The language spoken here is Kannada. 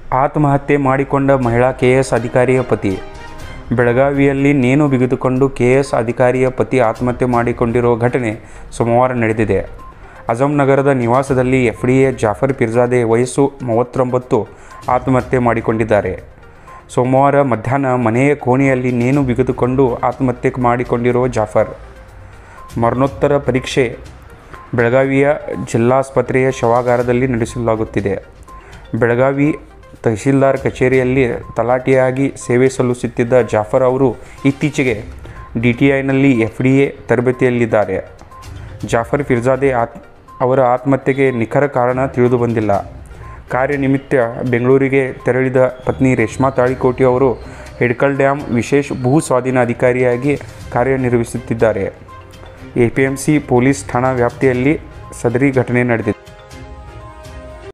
ಆತ್ಮಹತ್ಯೆ ಮಾಡಿಕೊಂಡ ಮಹಿಳಾ ಕೆ ಎಸ್ ಅಧಿಕಾರಿಯ ಪತಿ ಬೆಳಗಾವಿಯಲ್ಲಿ ನೇಣು ಬಿಗಿದುಕೊಂಡು ಕೆ ಎಸ್ ಅಧಿಕಾರಿಯ ಪತಿ ಆತ್ಮಹತ್ಯೆ ಮಾಡಿಕೊಂಡಿರುವ ಘಟನೆ ಸೋಮವಾರ ನಡೆದಿದೆ ಅಜಂನಗರದ ನಿವಾಸದಲ್ಲಿ F D A Jafar Pirjade ವಯಸ್ಸು ಮೂವತ್ತೊಂಬತ್ತು ಆತ್ಮಹತ್ಯೆ ಮಾಡಿಕೊಂಡಿದ್ದಾರೆ ಸೋಮವಾರ ಮಧ್ಯಾಹ್ನ ಮನೆಯ ಕೋಣೆಯಲ್ಲಿ ನೇಣು ಬಿಗಿದುಕೊಂಡು ಆತ್ಮಹತ್ಯೆ ಮಾಡಿಕೊಂಡಿರುವ ಜಾಫರ್ ಮರಣೋತ್ತರ ಪರೀಕ್ಷೆ ಬೆಳಗಾವಿಯ ಜಿಲ್ಲಾಸ್ಪತ್ರೆಯ ಶವಾಗಾರದಲ್ಲಿ ನಡೆಸಲಾಗುತ್ತಿದೆ ಬೆಳಗಾವಿ ತಹಸೀಲ್ದಾರ್ ಕಚೇರಿಯಲ್ಲಿ ತಲಾಟಿಯಾಗಿ ಸೇವೆ ಸಲ್ಲಿಸುತ್ತಿದ್ದ ಜಾಫರ್ ಅವರು ಇತ್ತೀಚೆಗೆ ಡಿ ಟಿ ಐನಲ್ಲಿ ಎಫ್ ಡಿ ಎ ತರಬೇತಿಯಲ್ಲಿದ್ದಾರೆ ಜಾಫರ್ ಫಿರ್ಜಾದೆ ಆತ್ ಅವರ ಆತ್ಮಹತ್ಯೆಗೆ ನಿಖರ ಕಾರಣ ತಿಳಿದು ಬಂದಿಲ್ಲ ಕಾರ್ಯನಿಮಿತ್ತ ಬೆಂಗಳೂರಿಗೆ ತೆರಳಿದ ಪತ್ನಿ ರೇಷ್ಮಾ ತಾಳಿಕೋಟಿ ಅವರು ಹಿಡ್ಕಲ್ ಡ್ಯಾಮ್ ವಿಶೇಷ ಭೂ ಸ್ವಾಧೀನ ಅಧಿಕಾರಿಯಾಗಿ ಕಾರ್ಯನಿರ್ವಹಿಸುತ್ತಿದ್ದಾರೆ A P M C police ಠಾಣಾ ವ್ಯಾಪ್ತಿಯಲ್ಲಿ ಸದರಿ ಘಟನೆ ನಡೆದಿದೆ